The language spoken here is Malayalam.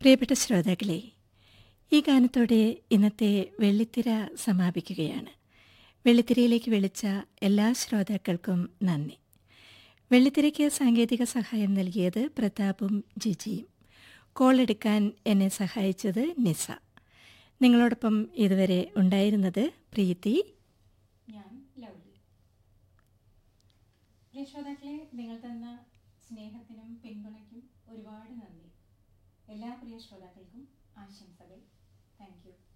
പ്രിയപ്പെട്ട ശ്രോതാക്കളെ ഈ ഗാനത്തോടെ ഇന്നത്തെ വെള്ളിത്തിര സമാപിക്കുകയാണ് വെള്ളിത്തിരയിലേക്ക് വിളിച്ച എല്ലാ ശ്രോതാക്കൾക്കും നന്ദി വെള്ളിത്തിരയ്ക്ക് സാങ്കേതിക സഹായം നൽകിയത് പ്രതാപും ജിജിയും കോൾ എടുക്കാൻ എന്നെ സഹായിച്ചത് നിസ നിങ്ങളോടൊപ്പം ഇതുവരെ ഉണ്ടായിരുന്നത് പ്രീതി ഞാൻ ലൗലി പ്രിയ ശ്രോതാക്കളെ നിങ്ങൾ തന്ന സ്നേഹത്തിനും പിന്തുണയ്ക്കും ഒരുപാട് നന്ദി എല്ലാ പ്രിയ ശ്രോതാക്കൾക്കും ആശംസകൾ താങ്ക് യു